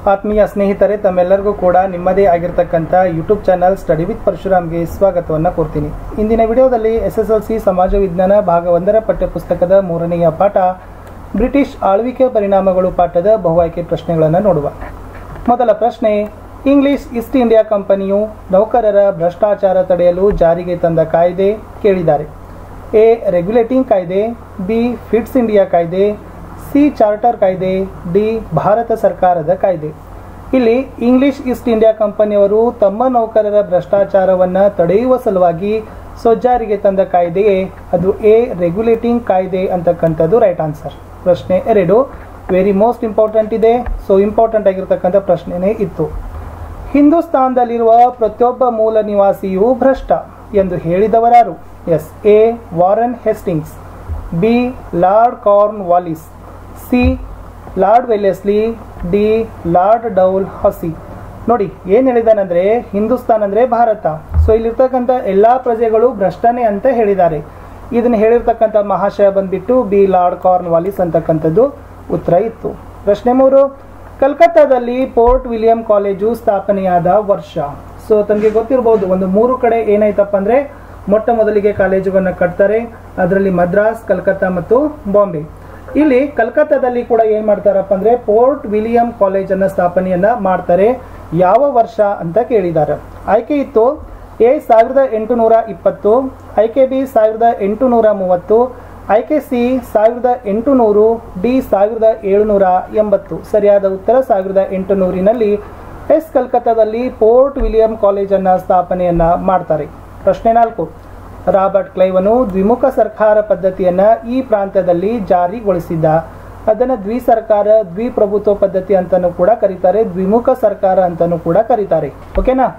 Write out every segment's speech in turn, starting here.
ಆತ್ಮೀಯ ಸ್ನೇಹಿತರೆ ತಮ್ಮೆಲ್ಲರಿಗೂ ಕೂಡ ನಿಮ್ಮದೇ ಆಗಿರ್ತಕ್ಕಂಥ ಯೂಟ್ಯೂಬ್ ಚಾನಲ್ ಸ್ಟಡಿ ವಿತ್ ಪರಶುರಾಮ್ಗೆ ಸ್ವಾಗತವನ್ನು ಕೋರ್ತೀನಿ ಇಂದಿನ ವಿಡಿಯೋದಲ್ಲಿ ಎಸ್ ಎಸ್ ಎಲ್ ಸಿ ಸಮಾಜ ವಿಜ್ಞಾನ ಭಾಗ ಒಂದರ ಪಠ್ಯಪುಸ್ತಕದ ಮೂರನೆಯ ಪಾಠ ಬ್ರಿಟಿಷ್ ಆಳ್ವಿಕೆ ಪರಿಣಾಮಗಳು ಪಾಠದ ಬಹು ಆಯ್ಕೆ ಪ್ರಶ್ನೆಗಳನ್ನು ನೋಡುವ ಮೊದಲ ಪ್ರಶ್ನೆ ಇಂಗ್ಲಿಷ್ ಈಸ್ಟ್ ಇಂಡಿಯಾ ಕಂಪನಿಯು ನೌಕರರ ಭ್ರಷ್ಟಾಚಾರ ತಡೆಯಲು ಜಾರಿಗೆ ತಂದ ಕಾಯ್ದೆ ಕೇಳಿದ್ದಾರೆ ಎ ರೆಗ್ಯುಲೇಟಿಂಗ್ ಕಾಯ್ದೆ ಬಿ ಫಿಟ್ಸ್ ಇಂಡಿಯಾ ಕಾಯ್ದೆ ಸಿ ಚಾರ್ಟರ್ ಕಾಯ್ದೆ ಡಿ ಭಾರತ ಸರ್ಕಾರದ ಕಾಯ್ದೆ ಇಲ್ಲಿ ಇಂಗ್ಲಿಷ್ ಈಸ್ಟ್ ಇಂಡಿಯಾ ಕಂಪನಿಯವರು ತಮ್ಮ ನೌಕರರ ಭ್ರಷ್ಟಾಚಾರವನ್ನು ತಡೆಯುವ ಸಲುವಾಗಿ ಸ್ವಜಾರಿಗೆ ತಂದ ಕಾಯ್ದೆಯೇ ಅದು ಎ ರೆಗ್ಯುಲೇಟಿಂಗ್ ಕಾಯ್ದೆ ಅಂತಕ್ಕಂಥದ್ದು ರೈಟ್ ಆನ್ಸರ್ ಪ್ರಶ್ನೆ ಎರಡು ವೆರಿ ಮೋಸ್ಟ್ ಇಂಪಾರ್ಟೆಂಟ್ ಇದೆ ಸೊ ಇಂಪಾರ್ಟೆಂಟ್ ಆಗಿರ್ತಕ್ಕಂಥ ಪ್ರಶ್ನೆನೇ ಇತ್ತು ಹಿಂದೂಸ್ತಾನದಲ್ಲಿರುವ ಪ್ರತಿಯೊಬ್ಬ ಮೂಲ ನಿವಾಸಿಯು ಭ್ರಷ್ಟ ಎಂದು ಹೇಳಿದವರಾರು yes A Warren Hastings B Lord Cornwallis C Lord Wellesley D Lord Dalhousie ನೋಡಿ ಏನು ಹೇಳಿದಾನಂದ್ರೆ ಹಿಂದೂಸ್ತಾನ್ ಅಂದರೆ ಭಾರತ ಸೊ ಇಲ್ಲಿರ್ತಕ್ಕಂಥ ಎಲ್ಲ ಪ್ರಜೆಗಳು ಭ್ರಷ್ಟನೇ ಅಂತ ಹೇಳಿದ್ದಾರೆ ಇದನ್ನು ಹೇಳಿರ್ತಕ್ಕಂಥ ಮಹಾಶಯ ಬಂದ್ಬಿಟ್ಟು ಬಿ ಲಾರ್ಡ್ ಕಾರ್ನ್ ವಾಲಿಸ್ ಅಂತಕ್ಕಂಥದ್ದು ಉತ್ತರ ಇತ್ತು ಪ್ರಶ್ನೆ ಮೂರು ಕಲ್ಕತ್ತಾದಲ್ಲಿ ಪೋರ್ಟ್ ವಿಲಿಯಂ ಕಾಲೇಜು ಸ್ಥಾಪನೆಯಾದ ವರ್ಷ ಸೊ ತಮಗೆ ಗೊತ್ತಿರಬಹುದು ಒಂದು ಮೂರು ಕಡೆ ಏನಾಯ್ತಪ್ಪ ಅಂದ್ರೆ ಮೊಟ್ಟ ಮೊದಲಿಗೆ ಕಾಲೇಜುಗಳನ್ನು ಕಟ್ತಾರೆ ಅದರಲ್ಲಿ ಮದ್ರಾಸ್ ಕಲ್ಕತ್ತಾ ಮತ್ತು ಬಾಂಬೆ ಇಲ್ಲಿ ಕಲ್ಕತ್ತಾದಲ್ಲಿ ಕೂಡ ಏನ್ ಮಾಡ್ತಾರಪ್ಪ ಅಂದ್ರೆ ಪೋರ್ಟ್ ವಿಲಿಯಂ ಕಾಲೇಜ್ ಅನ್ನ ಸ್ಥಾಪನೆಯನ್ನ ಮಾಡ್ತಾರೆ ಯಾವ ವರ್ಷ ಅಂತ ಕೇಳಿದ್ದಾರೆ ಆಯ್ಕೆ ಇತ್ತು ಎ ಸಾವಿರದ ಎಂಟುನೂರ ಇಪ್ಪತ್ತು ಆಯ್ಕೆ ಬಿ ಸಾವಿರದ ಎಂಟುನೂರ ಮೂವತ್ತು ಆಯ್ಕೆ ಸಿ ಸಾವಿರದ ಎಂಟುನೂರು ಡಿ ಸಾವಿರದ ಏಳುನೂರ ಎಂಬತ್ತು ಸರಿಯಾದ ಉತ್ತರ ಸಾವಿರದ ಎಂಟುನೂರಿನಲ್ಲಿ ಎಸ್ ಕಲ್ಕತ್ತಾದಲ್ಲಿ ಪೋರ್ಟ್ ವಿಲಿಯಂ ಕಾಲೇಜನ್ನು ಸ್ಥಾಪನೆಯನ್ನ ಮಾಡ್ತಾರೆ ಪ್ರಶ್ನೆ ನಾಲ್ಕು ರಾಬರ್ಟ್ ಕ್ಲೈವನು ದ್ವಿಮುಖ ಸರ್ಕಾರ ಪದ್ಧತಿಯನ್ನ ಈ ಪ್ರಾಂತ್ಯದಲ್ಲಿ ಜಾರಿಗೊಳಿಸಿದ್ದ ಅದನ್ನು ದ್ವಿ ಸರ್ಕಾರ ದ್ವಿಪ್ರಭುತ್ವ ಪದ್ಧತಿ ಅಂತಾನೂ ಕೂಡ ಕರೀತಾರೆ ದ್ವಿಮುಖ ಸರ್ಕಾರ ಅಂತಾನೂ ಕೂಡ ಕರೀತಾರೆ ಓಕೆನಾ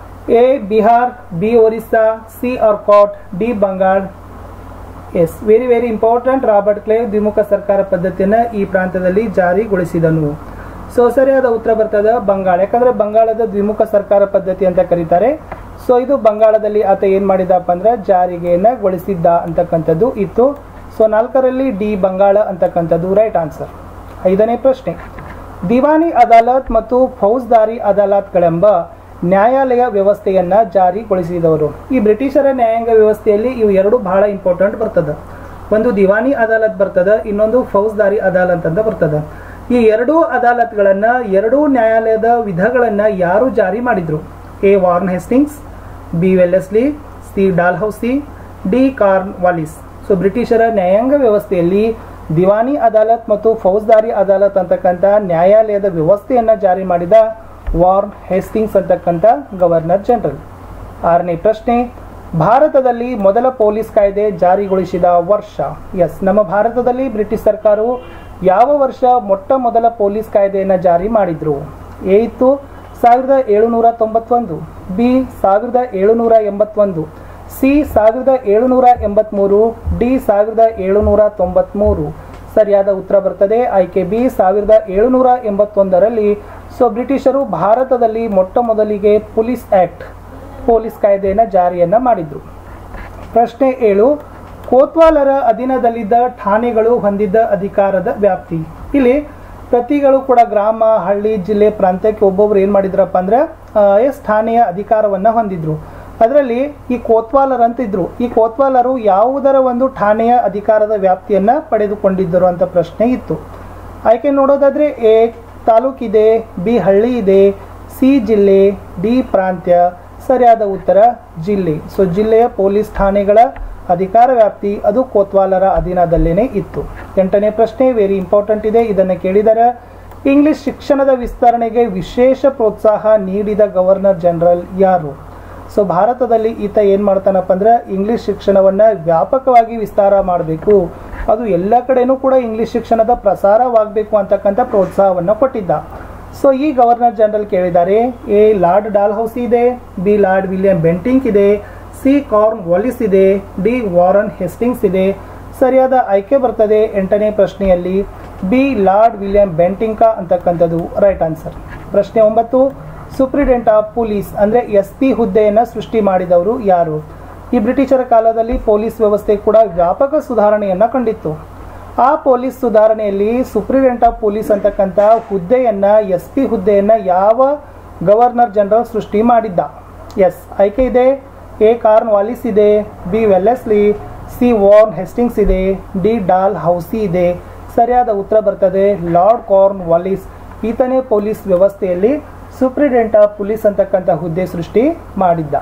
A Bihar B Orissa C Arcot D Bengal yes very very important Robert Clive ದ್ವಿಮುಖ ಸರ್ಕಾರ ಪದ್ಧತಿಯನ್ನು ಈ ಪ್ರಾಂತ್ಯದಲ್ಲಿ ಜಾರಿಗೊಳಿಸಿದನು ಸೊ ಸರಿಯಾದ ಉತ್ತರ ಬರ್ತದ ಬಂಗಾಳ ಯಾಕಂದ್ರೆ ಬಂಗಾಳದ ದ್ವಿಮುಖ ಸರ್ಕಾರ ಪದ್ಧತಿ ಅಂತ ಕರೀತಾರೆ ಸೊ ಇದು ಬಂಗಾಳದಲ್ಲಿ ಆತ ಏನ್ ಮಾಡಿದಪ್ಪ ಅಂದ್ರೆ ಜಾರಿಗೆಯನ್ನ ಗೊಳಿಸಿದ್ದ ಅಂತಕ್ಕಂಥದ್ದು ಇತ್ತು ಸೊ ನಾಲ್ಕರಲ್ಲಿ ಡಿ ಬಂಗಾಳ ಅಂತಕ್ಕಂಥದ್ದು ರೈಟ್ ಆನ್ಸರ್ ಐದನೇ ಪ್ರಶ್ನೆ ದಿವಾನಿ ಅದಾಲತ್ ಮತ್ತು ಫೌಜ್ದಾರಿ ಅದಾಲತ್ಗಳೆಂಬ ನ್ಯಾಯಾಲಯ ವ್ಯವಸ್ಥೆಯನ್ನ ಜಾರಿಗೊಳಿಸಿದವರು ಈ ಬ್ರಿಟಿಷರ ನ್ಯಾಯಾಂಗ ವ್ಯವಸ್ಥೆಯಲ್ಲಿ ಇವು ಎರಡು ಬಹಳ ಇಂಪಾರ್ಟೆಂಟ್ ಬರ್ತದೆ ಒಂದು ದಿವಾನಿ ಅದಾಲತ್ ಬರ್ತದ ಇನ್ನೊಂದು ಫೌಜ್ದಾರಿ ಅದಾಲತ್ ಅಂತ ಬರ್ತದ ಈ ಎರಡೂ ಅದಾಲತ್ಗಳನ್ನ ಎರಡೂ ನ್ಯಾಯಾಲಯದ ವಿಧಗಳನ್ನ ಯಾರು ಜಾರಿ ಮಾಡಿದ್ರು A Warren Hastings B Wellesley C Dalhousie D Cornwallis so ಬ್ರಿಟಿಷರ ನ್ಯಾಯಾಂಗ ವ್ಯವಸ್ಥೆಯಲ್ಲಿ ದಿವಾನಿ ಅದಾಲತ್ ಮತ್ತು ಫೌಜ್ದಾರಿ ಅದಾಲತ್ ಅಂತಕ್ಕಂಥ ನ್ಯಾಯಾಲಯದ ವ್ಯವಸ್ಥೆಯನ್ನ ಜಾರಿ ಮಾಡಿದ ವಾರ್ನ್ ಹೇಸ್ಟಿಂಗ್ಸ್ ಅಂತಕ್ಕಂಥ ಗವರ್ನರ್ ಜನರಲ್ ಆರನೇ ಪ್ರಶ್ನೆ ಭಾರತದಲ್ಲಿ ಮೊದಲ ಪೊಲೀಸ್ ಕಾಯ್ದೆ ಜಾರಿಗೊಳಿಸಿದ ವರ್ಷ ಎಸ್ ನಮ್ಮ ಭಾರತದಲ್ಲಿ ಬ್ರಿಟಿಷ್ ಸರ್ಕಾರವು ಯಾವ ವರ್ಷ ಮೊಟ್ಟ ಮೊದಲ ಪೊಲೀಸ್ ಕಾಯ್ದೆಯನ್ನು ಜಾರಿ ಮಾಡಿದ್ರು ಎ ಇತ್ತು ಸಾವಿರದ ಏಳುನೂರ ತೊಂಬತ್ತೊಂದು ಬಿ ಸಾವಿರದ ಏಳುನೂರ ಎಂಬತ್ತೊಂದು ಸಿ ಸಾವಿರದ ಏಳುನೂರ ಎಂಬತ್ಮೂರು ಡಿ ಸಾವಿರದ ಏಳುನೂರ ತೊಂಬತ್ಮೂರು ಸರಿಯಾದ ಉತ್ತರ ಬರ್ತದೆ ಆಯ್ಕೆ ಬಿ ಸಾವಿರದ ಏಳುನೂರ ಎಂಬತ್ತೊಂದರಲ್ಲಿ ಸೊ ಬ್ರಿಟಿಷರು ಭಾರತದಲ್ಲಿ ಮೊಟ್ಟ ಮೊದಲಿಗೆ ಪೊಲೀಸ್ ಆಕ್ಟ್ ಪೊಲೀಸ್ ಕಾಯ್ದೆಯನ್ನು ಜಾರಿಯನ್ನ ಮಾಡಿದ್ರು ಪ್ರಶ್ನೆ ಏಳು ಕೋತ್ವಾಲರ ಅಧೀನದಲ್ಲಿದ್ದ ಠಾಣೆಗಳು ಹೊಂದಿದ್ದ ಅಧಿಕಾರದ ವ್ಯಾಪ್ತಿ ಇಲ್ಲಿ ಪ್ರತಿಗಳು ಕೂಡ ಗ್ರಾಮ ಹಳ್ಳಿ ಜಿಲ್ಲೆ ಪ್ರಾಂತ್ಯಕ್ಕೆ ಒಬ್ಬೊಬ್ರು ಏನು ಮಾಡಿದ್ರಪ್ಪ ಅಂದ್ರೆ ಎಸ್ ಠಾಣೆಯ ಅಧಿಕಾರವನ್ನ ಹೊಂದಿದ್ರು ಅದರಲ್ಲಿ ಈ ಕೋತ್ವಾಲರ್ ಅಂತ ಇದ್ರು ಈ ಕೋತ್ವಾಲರು ಯಾವುದರ ಒಂದು ಠಾಣೆಯ ಅಧಿಕಾರದ ವ್ಯಾಪ್ತಿಯನ್ನ ಪಡೆದುಕೊಂಡಿದ್ದರು ಅಂತ ಪ್ರಶ್ನೆ ಇತ್ತು ಆಯ್ಕೆ ನೋಡೋದಾದ್ರೆ ಎ ತಾಲೂಕಿದೆ ಬಿ ಹಳ್ಳಿ ಇದೆ ಸಿ ಜಿಲ್ಲೆ ಡಿ ಪ್ರಾಂತ್ಯ ಸರಿಯಾದ ಉತ್ತರ ಜಿಲ್ಲೆ ಸೊ ಜಿಲ್ಲೆಯ ಪೊಲೀಸ್ ಠಾಣೆಗಳ ಅಧಿಕಾರ ವ್ಯಾಪ್ತಿ ಅದು ಕೋತ್ವಾಲರ ಅಧೀನದಲ್ಲೇನೆ ಇತ್ತು ಎಂಟನೇ ಪ್ರಶ್ನೆ ವೆರಿ ಇಂಪಾರ್ಟೆಂಟ್ ಇದೆ ಇದನ್ನು ಕೇಳಿದರೆ ಇಂಗ್ಲಿಷ್ ಶಿಕ್ಷಣದ ವಿಸ್ತರಣೆಗೆ ವಿಶೇಷ ಪ್ರೋತ್ಸಾಹ ನೀಡಿದ ಗವರ್ನರ್ ಜನರಲ್ ಯಾರು ಸೊ ಭಾರತದಲ್ಲಿ ಈತ ಏನು ಮಾಡ್ತಾನಪ್ಪ ಅಂದ್ರೆ ಇಂಗ್ಲಿಷ್ ಶಿಕ್ಷಣವನ್ನು ವ್ಯಾಪಕವಾಗಿ ವಿಸ್ತಾರ ಮಾಡಬೇಕು ಅದು ಎಲ್ಲ ಕಡೆನೂ ಕೂಡ ಇಂಗ್ಲಿಷ್ ಶಿಕ್ಷಣದ ಪ್ರಸಾರವಾಗಬೇಕು ಅಂತಕ್ಕಂಥ ಪ್ರೋತ್ಸಾಹವನ್ನು ಕೊಟ್ಟಿದ್ದ ಸೊ ಈ ಗವರ್ನರ್ ಜನರಲ್ ಕೇಳಿದ್ದಾರೆ ಎ ಲಾರ್ಡ್ ಡಾಲ್ ಹೌಸ್ ಇದೆ ಬಿ ಲಾರ್ಡ್ ವಿಲಿಯಂ ಬೆಂಟಿಂಕ್ ಇದೆ ಸಿ ಕಾರ್ನ್ ವಾಲಿಸ್ ಇದೆ ಡಿ ವಾರನ್ ಹೆಸ್ಟಿಂಗ್ಸ್ ಇದೆ ಸರಿಯಾದ ಆಯ್ಕೆ ಬರ್ತದೆ ಎಂಟನೇ ಪ್ರಶ್ನೆಯಲ್ಲಿ ಬಿ ಲಾರ್ಡ್ ವಿಲಿಯಂ ಬೆಂಟಿಂಕಾ ಅಂತಕ್ಕಂಥದ್ದು ರೈಟ್ ಆನ್ಸರ್ ಪ್ರಶ್ನೆ ಒಂಬತ್ತು ಸುಪ್ರಿಡೆಂಟ್ ಆಫ್ ಪೊಲೀಸ್ ಅಂದರೆ ಎಸ್ ಪಿ ಹುದ್ದೆಯನ್ನು ಸೃಷ್ಟಿ ಮಾಡಿದವರು ಯಾರು ಈ ಬ್ರಿಟಿಷರ ಕಾಲದಲ್ಲಿ ಪೊಲೀಸ್ ವ್ಯವಸ್ಥೆ ಕೂಡ ವ್ಯಾಪಕ ಸುಧಾರಣೆಯನ್ನು ಕಂಡಿತ್ತು ಆ ಪೊಲೀಸ್ ಸುಧಾರಣೆಯಲ್ಲಿ ಸುಪ್ರೀಡೆಂಟ್ ಆಫ್ ಪೊಲೀಸ್ ಅಂತಕ್ಕಂಥ ಹುದ್ದೆಯನ್ನ ಎಸ್ ಪಿ ಹುದ್ದೆಯನ್ನ ಯಾವ ಗವರ್ನರ್ ಜನರಲ್ ಸೃಷ್ಟಿ ಮಾಡಿದ್ದ ಎಸ್ ಆಯ್ಕೆ ಇದೆ ಎ ಕಾರ್ನ್ ವಾಲಿಸ್ ಇದೆ B Wellesley C Warren Hastings ಇದೆ ಡಿ ಡಾಲ್ ಹೌಸಿ ಇದೆ ಸರಿಯಾದ ಉತ್ತರ ಬರ್ತದೆ ಲಾರ್ಡ್ ಕಾರ್ನ್ ವಾಲಿಸ್ ಈತನೇ ಪೊಲೀಸ್ ವ್ಯವಸ್ಥೆಯಲ್ಲಿ ಸುಪ್ರೀಡೆಂಟ್ ಆಫ್ ಪೊಲೀಸ್ ಅಂತಕ್ಕಂಥ ಹುದ್ದೆ ಸೃಷ್ಟಿ ಮಾಡಿದ್ದ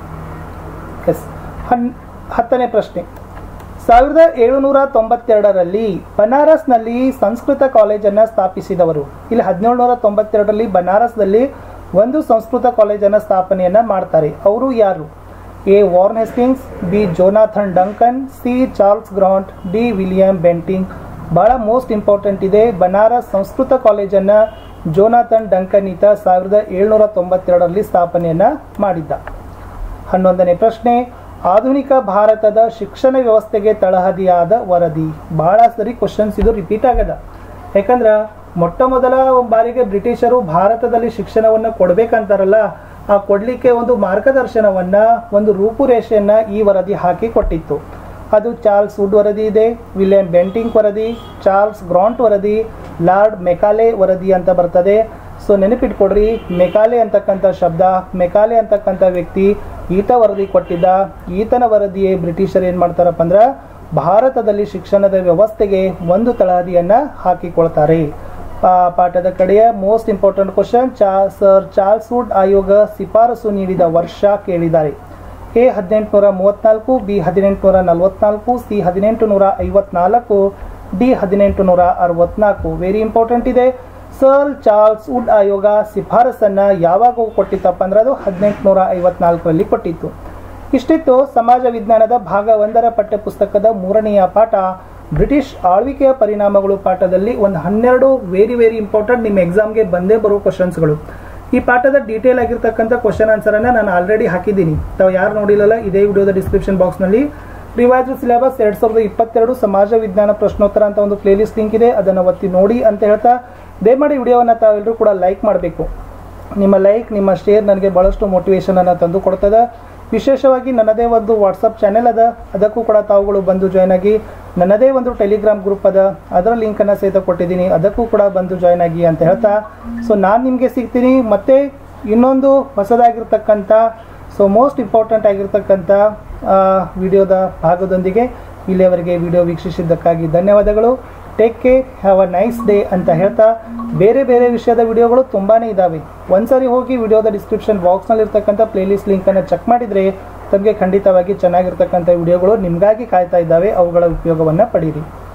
ಎಸ್ ಹನ್ ಹತ್ತನೇ ಪ್ರಶ್ನೆ ಸಾವಿರದ ಏಳುನೂರ ತೊಂಬತ್ತೆರಡರಲ್ಲಿ ಬನಾರಸ್ನಲ್ಲಿ ಸಂಸ್ಕೃತ ಕಾಲೇಜನ್ನು ಸ್ಥಾಪಿಸಿದವರು ಇಲ್ಲಿ ಹದಿನೇಳುನೂರ ತೊಂಬತ್ತೆರಡರಲ್ಲಿ ಬನಾರಸ್ನಲ್ಲಿ ಒಂದು ಸಂಸ್ಕೃತ ಕಾಲೇಜನ್ನು ಸ್ಥಾಪನೆಯನ್ನ ಮಾಡ್ತಾರೆ ಅವರು ಯಾರು A Warren Hastings B Jonathan Duncan C Charles Grant D William Bentinck ಬಹಳ ಮೋಸ್ಟ್ ಇಂಪಾರ್ಟೆಂಟ್ ಇದೆ ಬನಾರಸ್ ಸಂಸ್ಕೃತ ಕಾಲೇಜನ್ನು ಜೋನಾಥನ್ ಡಂಕನ್ ಈತ ಸಾವಿರದ ಏಳ್ನೂರ ತೊಂಬತ್ತೆರಡರಲ್ಲಿ ಸ್ಥಾಪನೆಯನ್ನ ಮಾಡಿದ್ದ ಹನ್ನೊಂದನೇ ಪ್ರಶ್ನೆ ಆಧುನಿಕ ಭಾರತದ ಶಿಕ್ಷಣ ವ್ಯವಸ್ಥೆಗೆ ತಳಹದಿಯಾದ ವರದಿ ಬಹಳ ಸರಿ ಕ್ವಶನ್ಸ್ ಇದು ರಿಪೀಟ್ ಆಗದ ಯಾಕಂದ್ರ ಮೊಟ್ಟ ಮೊದಲ ಬಾರಿಗೆ ಬ್ರಿಟಿಷರು ಭಾರತದಲ್ಲಿ ಶಿಕ್ಷಣವನ್ನು ಕೊಡ್ಬೇಕಂತಾರಲ್ಲ ಆ ಕೊಡ್ಲಿಕ್ಕೆ ಒಂದು ಮಾರ್ಗದರ್ಶನವನ್ನ ಒಂದು ರೂಪುರೇಷೆಯನ್ನ ಈ ವರದಿ ಹಾಕಿ ಕೊಟ್ಟಿತ್ತು ಅದು ಚಾರ್ಲ್ಸ್ ವುಡ್ ವರದಿ ಇದೆ ವಿಲಿಯಂ ಬೆಂಟಿಂಗ್ ವರದಿ ಚಾರ್ಲ್ಸ್ ಗ್ರಾಂಟ್ ವರದಿ ಲಾರ್ಡ್ ಮೆಕಾಲೆ ವರದಿ ಅಂತ ಬರ್ತದೆ ಸೊ ನೆನಪಿಟ್ಕೊಡ್ರಿ ಮೆಕಾಲೆ ಅಂತಕ್ಕಂಥ ಶಬ್ದ ಮೆಕಾಲೆ ಅಂತಕ್ಕಂಥ ವ್ಯಕ್ತಿ ಈತ ವರದಿ ಕೊಟ್ಟಿದ್ದ ಈತನ ವರದಿಯೇ ಬ್ರಿಟಿಷರು ಏನು ಮಾಡ್ತಾರಪ್ಪ ಅಂದ್ರೆ ಭಾರತದಲ್ಲಿ ಶಿಕ್ಷಣದ ವ್ಯವಸ್ಥೆಗೆ ಒಂದು ತಳಹದಿಯನ್ನ ಹಾಕಿಕೊಳ್ತಾರೆ ಪಾ- ಪಾಠದ ಕಡೆಯ ಮೋಸ್ಟ್ ಇಂಪಾರ್ಟೆಂಟ್ ಕ್ವಶನ್ ಚಾ ಸರ್ ಚಾರ್ಲ್ಸ್ ವುಡ್ ಆಯೋಗ ಶಿಫಾರಸು ನೀಡಿದ ವರ್ಷ ಕೇಳಿದ್ದಾರೆ ಎ ಹದಿನೆಂಟುನೂರ ಮೂವತ್ನಾಲ್ಕು ಬಿ ಹದಿನೆಂಟುನೂರ ನಲವತ್ನಾಲ್ಕು ಸಿ ಹದಿನೆಂಟು ನೂರ ಐವತ್ನಾಲ್ಕು ಡಿ ಹದಿನೆಂಟು ನೂರ ಅರವತ್ನಾಲ್ಕು ವೆರಿ ಇಂಪಾರ್ಟೆಂಟ್ ಇದೆ ಸರ್ ಚಾರ್ಲ್ಸ್ ವುಡ್ ಆಯೋಗ ಶಿಫಾರಸನ್ನ ಯಾವಾಗ ಕೊಟ್ಟಿತ್ತಪ್ಪ ಅಂದ್ರೆ ಅದು ಹದಿನೆಂಟುನೂರ ಐವತ್ನಾಲ್ಕರಲ್ಲಿ ಕೊಟ್ಟಿತ್ತು ಇಷ್ಟಿತ್ತು ಸಮಾಜ ವಿಜ್ಞಾನದ ಭಾಗ ಒಂದರ ಪಠ್ಯಪುಸ್ತಕದ ಮೂರನೆಯ ಪಾಠ ಬ್ರಿಟಿಷ್ ಆಳ್ವಿಕೆಯ ಪರಿಣಾಮಗಳು ಪಾಠದಲ್ಲಿ ಒಂದು ಹನ್ನೆರಡು ವೆರಿ ವೆರಿ ಇಂಪಾರ್ಟೆಂಟ್ ನಿಮ್ಮ ಎಕ್ಸಾಮ್ಗೆ ಬಂದೇ ಬರೋ ಕ್ವಶನ್ಸ್ಗಳು ಈ ಪಾಠದ ಡೀಟೇಲ್ ಆಗಿರ್ತಕ್ಕಂಥ ಕ್ವಶನ್ ಆನ್ಸರನ್ನು ನಾನು ಆಲ್ರೆಡಿ ಹಾಕಿದ್ದೀನಿ ತಾವು ಯಾರು ನೋಡಿಲ್ಲಲ್ಲ ಇದೇ ವಿಡಿಯೋದ ಡಿಸ್ಕ್ರಿಪ್ಷನ್ ಬಾಕ್ಸ್ನಲ್ಲಿ ರಿವೈಸ್ ಸಿಲೆಬಸ್ ಎರಡ್ ಸಾವಿರದ ಇಪ್ಪತ್ತೆರಡು ಸಮಾಜ ವಿಜ್ಞಾನ ಪ್ರಶ್ನೋತ್ತರ ಅಂತ ಒಂದು ಪ್ಲೇಲಿಸ್ಟ್ ಲಿಂಕ್ ಇದೆ ಅದನ್ನು ಒತ್ತಿ ನೋಡಿ ಅಂತ ಹೇಳ್ತಾ ದಯಮಾಡಿ ವಿಡಿಯೋವನ್ನು ತಾವೆಲ್ಲರೂ ಕೂಡ ಲೈಕ್ ಮಾಡಬೇಕು ನಿಮ್ಮ ಲೈಕ್ ನಿಮ್ಮ ಶೇರ್ ನನಗೆ ಬಹಳಷ್ಟು ಮೋಟಿವೇಶನ್ ಅನ್ನು ತಂದು ಕೊಡ್ತದೆ ವಿಶೇಷವಾಗಿ ನನ್ನದೇ ಒಂದು ವಾಟ್ಸಪ್ ಚಾನೆಲ್ ಅದ ಅದಕ್ಕೂ ಕೂಡ ತಾವುಗಳು ಬಂದು ಜಾಯ್ನ್ ಆಗಿ ನನ್ನದೇ ಒಂದು ಟೆಲಿಗ್ರಾಮ್ ಗ್ರೂಪ್ ಅದ ಅದರ ಲಿಂಕನ್ನು ಸಹಿತ ಕೊಟ್ಟಿದ್ದೀನಿ ಅದಕ್ಕೂ ಕೂಡ ಬಂದು ಜಾಯ್ನ್ ಆಗಿ ಅಂತ ಹೇಳ್ತಾ ಸೊ ನಾನು ನಿಮಗೆ ಸಿಗ್ತೀನಿ ಮತ್ತೆ ಇನ್ನೊಂದು ಹೊಸದಾಗಿರ್ತಕ್ಕಂಥ ಸೊ ಮೋಸ್ಟ್ ಇಂಪಾರ್ಟೆಂಟ್ ಆಗಿರ್ತಕ್ಕಂಥ ವಿಡಿಯೋದ ಭಾಗದೊಂದಿಗೆ ಇಲ್ಲಿಯವರೆಗೆ ವಿಡಿಯೋ ವೀಕ್ಷಿಸಿದ್ದಕ್ಕಾಗಿ ಧನ್ಯವಾದಗಳು take care have a nice day ಅಂತ ಹೇಳ್ತಾ ಬೇರೆ ಬೇರೆ ವಿಷಯದ ವಿಡಿಯೋಗಳು ತುಂಬಾನೇ ಇದ್ದಾವೆ ಒಂದ್ಸರಿ ಹೋಗಿ ವಿಡಿಯೋದ ಡಿಸ್ಕ್ರಿಪ್ಷನ್ ಬಾಕ್ಸ್ನಲ್ಲಿ ಇರ್ತಕ್ಕಂಥ ಪ್ಲೇಲಿಸ್ಟ್ ಲಿಂಕನ್ನು ಚೆಕ್ ಮಾಡಿದರೆ ತಮಗೆ ಖಂಡಿತವಾಗಿ ಚೆನ್ನಾಗಿರ್ತಕ್ಕಂಥ ವಿಡಿಯೋಗಳು ನಿಮಗಾಗಿ ಕಾಯ್ತಾ ಇದ್ದಾವೆ ಅವುಗಳ ಉಪಯೋಗವನ್ನು ಪಡೀರಿ